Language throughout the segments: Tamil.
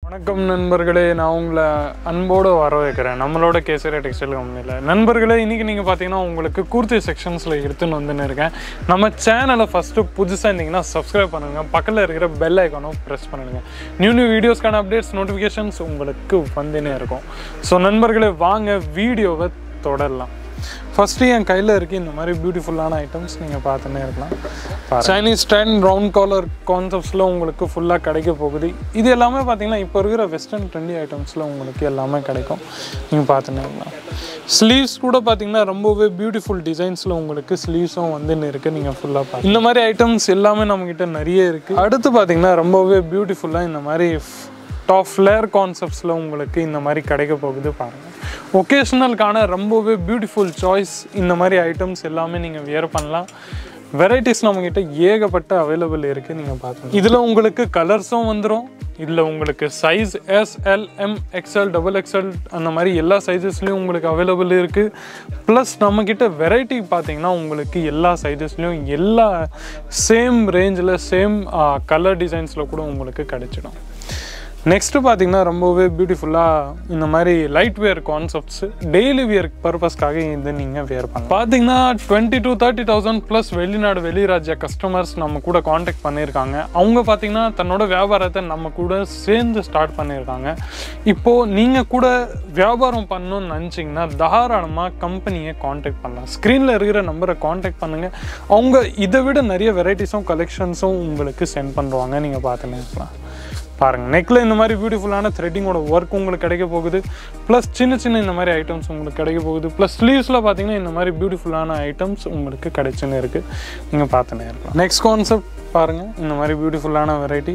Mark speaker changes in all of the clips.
Speaker 1: வணக்கம் நண்பர்களே நான் உங்களை அன்போடு வர வைக்கிறேன் நம்மளோட கேசரி டெக்ஸ்டைல் கம்பெனியில் நண்பர்களே இன்றைக்கி நீங்கள் பார்த்தீங்கன்னா உங்களுக்கு கூர்த்தி செக்ஷன்ஸில் எடுத்துன்னு வந்துன்னு இருக்கேன் நம்ம சேனலை ஃபஸ்ட்டு புதுசாக இருந்தீங்கன்னா சப்ஸ்கிரைப் பண்ணுங்கள் பக்கத்தில் இருக்கிற பெல் ஐக்கானும் ப்ரெஸ் பண்ணுங்கள் நியூ நியூ வீடியோஸ்க்கான அப்டேட்ஸ் நோட்டிஃபிகேஷன்ஸ் உங்களுக்கு வந்துனே இருக்கும் ஸோ நண்பர்களே வாங்க வீடியோவை தொடரலாம் ஃபஸ்ட்டு என் கையில் இருக்க இந்த மாதிரி பியூட்டிஃபுல்லான ஐட்டம்ஸ் நீங்கள் பார்த்துன்னே இருக்கலாம் சைனீஸ் ஸ்டாண்ட் ரவுண்ட் காலர் கான்செப்ட்ஸில் உங்களுக்கு ஃபுல்லாக கிடைக்க போகுது இது எல்லாமே பார்த்தீங்கன்னா இப்போ இருக்கிற வெஸ்டர்ன் ட்ரெண்டி ஐட்டம்ஸில் உங்களுக்கு எல்லாமே கிடைக்கும் நீங்கள் பார்த்துன்னே இருக்கலாம் ஸ்லீவ்ஸ் கூட பார்த்தீங்கன்னா ரொம்பவே பியூட்டிஃபுல் டிசைன்ஸில் உங்களுக்கு ஸ்லீவ்ஸும் வந்துன்னு இருக்குது நீங்கள் ஃபுல்லாக பார்த்து இந்த மாதிரி ஐட்டம்ஸ் எல்லாமே நம்மக்கிட்ட நிறைய இருக்குது அடுத்து பார்த்தீங்கன்னா ரொம்பவே பியூட்டிஃபுல்லாக இந்த மாதிரி டாப் ஃப்ளேர் கான்செப்ட்ஸில் உங்களுக்கு இந்த மாதிரி கிடைக்க போகுது பாருங்கள் ஒகேஷ்னலுக்கான ரொம்பவே பியூட்டிஃபுல் சாய்ஸ் இந்த மாதிரி ஐட்டம்ஸ் எல்லாமே நீங்கள் வியர் பண்ணலாம் வெரைட்டிஸ் நம்மக்கிட்ட ஏகப்பட்ட அவைலபிள் இருக்குது நீங்கள் பார்த்துங்க இதில் உங்களுக்கு கலர்ஸும் வந்துடும் இதில் உங்களுக்கு size S L M XL double XL அந்த மாதிரி எல்லா சைஸஸ்லேயும் உங்களுக்கு அவைலபிள் இருக்குது ப்ளஸ் நம்மக்கிட்ட வெரைட்டி பார்த்தீங்கன்னா உங்களுக்கு எல்லா சைஸஸ்லேயும் எல்லா சேம் ரேஞ்சில் சேம் கலர் டிசைன்ஸில் கூட உங்களுக்கு கிடைச்சிடும் நெக்ஸ்ட்டு பார்த்தீங்கன்னா ரொம்பவே பியூட்டிஃபுல்லாக இந்த மாதிரி light wear concepts daily wear பர்பஸ்க்காக இது நீங்கள் வியர் பண்ணலாம் பார்த்தீங்கன்னா twenty to thirty thousand plus வெளிநாடு வெளிராஜ்ய கஸ்டமர்ஸ் நம்ம கூட காண்டாக்ட் பண்ணியிருக்காங்க அவங்க பார்த்தீங்கன்னா தன்னோட வியாபாரத்தை நம்ம கூட சேர்ந்து ஸ்டார்ட் பண்ணியிருக்காங்க இப்போது நீங்கள் கூட வியாபாரம் பண்ணணும்னு நினச்சிங்கன்னா தாராளமாக கம்பெனியை காண்டாக்ட் பண்ணலாம் ஸ்க்ரீனில் இருக்கிற நம்பரை காண்டாக்ட் பண்ணுங்கள் அவங்க இதை விட நிறைய வெரைட்டிஸும் கலெக்ஷன்ஸும் உங்களுக்கு சென்ட் பண்ணுவாங்க நீங்கள் பார்த்துன்னு இருக்கலாம் பாருங்கள் நெக்கில் இந்த மாதிரி பியூட்டிஃபுல்லான த்ரெட்டிங்கோட ஒர்க் உங்களுக்கு கிடைக்க போகுது ப்ளஸ் சின்ன சின்ன இந்த மாதிரி ஐட்டம்ஸ் உங்களுக்கு கிடைக்க போகுது ப்ளஸ் ஸ்லீவ்ஸில் பார்த்தீங்கன்னா இந்த மாதிரி பியூட்டிஃபுல்லான ஐட்டம்ஸ் உங்களுக்கு கிடைச்சுன்னு இருக்குது நீங்கள் பார்த்துனே இருக்கலாம் நெக்ஸ்ட் கான்செப்ட் பாருங்கள் இந்த மாதிரி பியூட்டிஃபுல்லான வெரைட்டி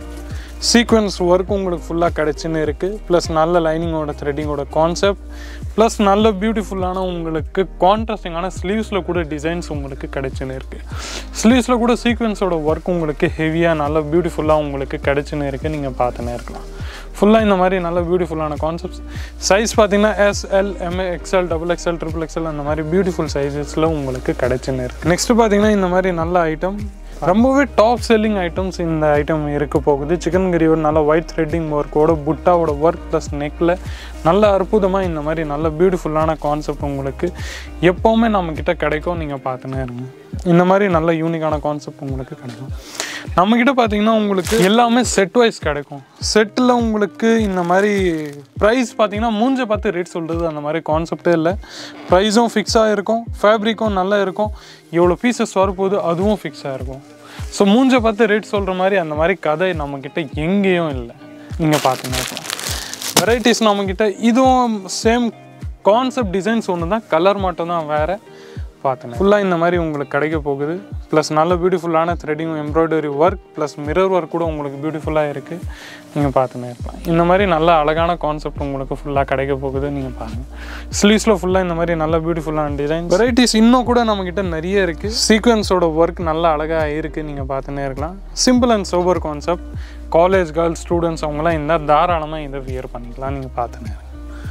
Speaker 1: சீக்வன்ஸ் ஒர்க் உங்களுக்கு ஃபுல்லாக கிடச்சின்னு இருக்குது ப்ளஸ் நல்ல லைனிங்கோட த்ரெட்டிங்கோட கான்செப்ட் ப்ளஸ் நல்ல பியூட்டிஃபுல்லான உங்களுக்கு கான்ட்ராஸ்டிங்கான ஸ்லீவ்ஸில் கூட டிசைன்ஸ் உங்களுக்கு கிடைச்சுன்னு இருக்குது ஸ்லீவ்ஸில் கூட சீக்வன்ஸோட ஒர்க் உங்களுக்கு ஹெவியாக நல்ல பியூட்டிஃபுல்லாக உங்களுக்கு கிடைச்சுன்னு இருக்குது நீங்கள் பார்த்துனே இருக்கலாம் ஃபுல்லாக இந்த மாதிரி நல்ல பியூட்டிஃபுல்லான கான்செப்ட்ஸ் சைஸ் பார்த்தீங்கன்னா S L M XL double XL triple XL அந்த மாதிரி பியூட்டிஃபுல் சைஸஸில் உங்களுக்கு கிடைச்சுன்னு இருக்குது நெக்ஸ்ட்டு பார்த்தீங்கன்னா இந்த மாதிரி நல்ல ஐட்டம் ரொம்பவே டாப் செல்லிங் ஐட்டம்ஸ் இந்த ஐட்டம் இருக்க போகுது சிக்கன் கறியோட நல்ல ஒயிட் த்ரெட்டிங் ஒர்க்கோட புட்டாவோட ஒர்க் ப்ளஸ் நெக்கில் நல்ல அற்புதமாக இந்த மாதிரி நல்ல பியூட்டிஃபுல்லான கான்செப்ட் உங்களுக்கு எப்போவுமே நம்மக்கிட்ட கிடைக்கும் நீங்கள் பார்த்துனே இருங்க இந்த மாதிரி நல்ல யூனிக்கான கான்செப்ட் உங்களுக்கு கிடைக்கும் நம்மக்கிட்ட பார்த்தீங்கன்னா உங்களுக்கு எல்லாமே செட் வைஸ் கிடைக்கும் செட்டில் உங்களுக்கு இந்த மாதிரி ப்ரைஸ் பார்த்தீங்கன்னா மூஞ்ச பார்த்து ரேட் சொல்கிறது அந்த மாதிரி கான்செப்டே இல்லை ப்ரைஸும் ஃபிக்ஸாக இருக்கும் ஃபேப்ரிக்கும் நல்லா இருக்கும் எவ்வளோ பீசஸ் வரப்போகுது அதுவும் ஃபிக்ஸாக இருக்கும் ஸோ மூஞ்ச பார்த்து ரேட் சொல்கிற மாதிரி அந்த மாதிரி கதை நம்மக்கிட்ட எங்கேயும் இல்லை நீங்கள் பார்த்துங்க வெரைட்டிஸ் நம்மக்கிட்ட இதுவும் சேம் கான்செப்ட் டிசைன்ஸ் ஒன்று தான் கலர் மட்டும் தான் வேறு பார்த்தேன் ஃபுல்லாக இந்த மாதிரி உங்களுக்கு கிடைக்க போகுது ப்ளஸ் நல்ல பியூட்டிஃபுல்லான threading embroidery work plus mirror work கூட உங்களுக்கு பியூட்டிஃபுல்லாக இருக்குது நீங்கள் பார்த்துனே இருக்கலாம் இந்த மாதிரி நல்ல அழகான கான்செப்ட் உங்களுக்கு ஃபுல்லாக கிடைக்க போகுது நீங்கள் பாருங்கள் ஸ்லீவ்ஸில் ஃபுல்லாக இந்த மாதிரி நல்ல பியூட்டிஃபுல்லான டிசைன் வெரைட்டிஸ் இன்னும் கூட நம்மக்கிட்ட நிறைய இருக்குது சீக்வன்ஸோட ஒர்க் நல்லா அழகாக இருக்குது நீங்கள் பார்த்துனே இருக்கலாம் simple and sober concept college girls students அவங்களாம் இருந்தால் தாராளமாக இதை வியர் பண்ணிக்கலாம் நீங்கள் பார்த்துனே இருக்கலாம்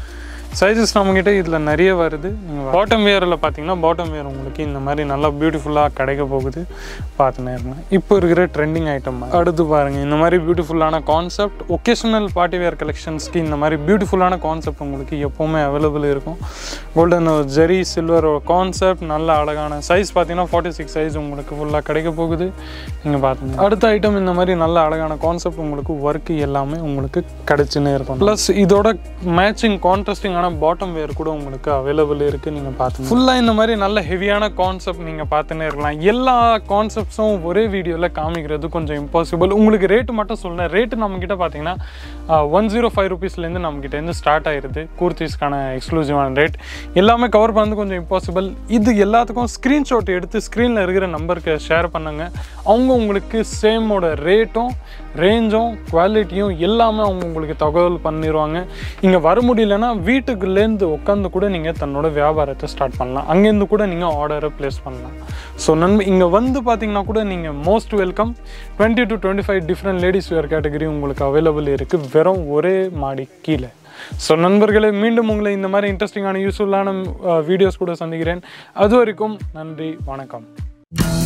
Speaker 1: சைஸஸ் நம்மக்கிட்ட இதில் நிறைய வருது நீங்கள் பாட்டம் வேரில் பார்த்தீங்கன்னா பாட்டம் வேர் உங்களுக்கு இந்த மாதிரி நல்லா பியூட்டிஃபுல்லாக கிடைக்க போகுது பார்த்துனே இருங்க இப்போ இருக்கிற ட்ரெண்டிங் ஐட்டம் அடுத்து பாருங்கள் இந்த மாதிரி பியூட்டிஃபுல்லான கான்செப்ட் ஒகேஷனல் பார்ட்டி வேர் கலெக்ஷன்ஸ்க்கு இந்த மாதிரி பியூட்டிஃபுல்லான கான்செப்ட் உங்களுக்கு எப்போவுமே அவைலபிள் இருக்கும் கோல்டன் ஜெரி சில்வர் கான்செப்ட் நல்ல அழகான சைஸ் பார்த்தீங்கன்னா ஃபார்ட்டி சிக்ஸ் சைஸ் உங்களுக்கு ஃபுல்லாக கிடைக்க போகுது நீங்கள் பார்த்துங்க அடுத்த ஐட்டம் இந்த மாதிரி நல்ல அழகான கான்செப்ட் உங்களுக்கு ஒர்க்கு எல்லாமே உங்களுக்கு கிடைச்சுன்னே இருக்கும் ப்ளஸ் இதோட மேட்சிங் கான்ட்ராஸ்டிங்கான பாட்டம் வேர் கூட உங்களுக்கு அவைலபிள் இருக்குது நீங்கள் பார்த்து ஃபுல்லாக இந்த மாதிரி நல்ல ஹெவியான கான்செப்ட் நீங்கள் பார்த்துன்னே இருக்கலாம் எல்லா கான்செப்ட்ஸும் ஒரே வீடியோவில் காமிக்கிறது கொஞ்சம் இம்பாசிபிள் உங்களுக்கு ரேட்டு மட்டும் சொல்லுங்கள் ரேட்டு நம்மக்கிட்ட பார்த்தீங்கன்னா ஒன் ஜீரோ ஃபைவ் ருபீஸ்லேருந்து நம்மக்கிட்டேருந்து ஸ்டார்ட் ஆயிருது கூர்த்திஸ்க்கான எக்ஸ்க்ளூசிவான ரேட் எல்லாமே கவர் பண்ணது கொஞ்சம் இம்பாசிபிள் இது எல்லாத்துக்கும் ஸ்க்ரீன்ஷாட் எடுத்து ஸ்க்ரீனில் இருக்கிற நம்பருக்கு ஷேர் பண்ணுங்கள் அவங்க உங்களுக்கு சேமோட ரேட்டும் ரேஞ்சும் குவாலிட்டியும் எல்லாமே அவங்க உங்களுக்கு தகவல் பண்ணிடுவாங்க இங்கே வர முடியலன்னா வீட்டுக்குள்ளேருந்து உட்காந்து கூட நீங்கள் தன்னோட வியாபாரத்தை ஸ்டார்ட் பண்ணலாம் அங்கேருந்து கூட நீங்கள் ஆர்டரை ப்ளேஸ் பண்ணலாம் ஸோ நண்ப இங்கே வந்து பார்த்தீங்கன்னா கூட நீங்கள் most welcome twenty to twenty five different ladies wear category உங்களுக்கு அவைலபிள் இருக்குது வெறும் ஒரே மாடி கீழே ஸோ நண்பர்களே மீண்டும் உங்களை இந்த மாதிரி இன்ட்ரெஸ்டிங்கான யூஸ்ஃபுல்லான வீடியோஸ் கூட சந்திக்கிறேன் அது வரைக்கும் நன்றி வணக்கம்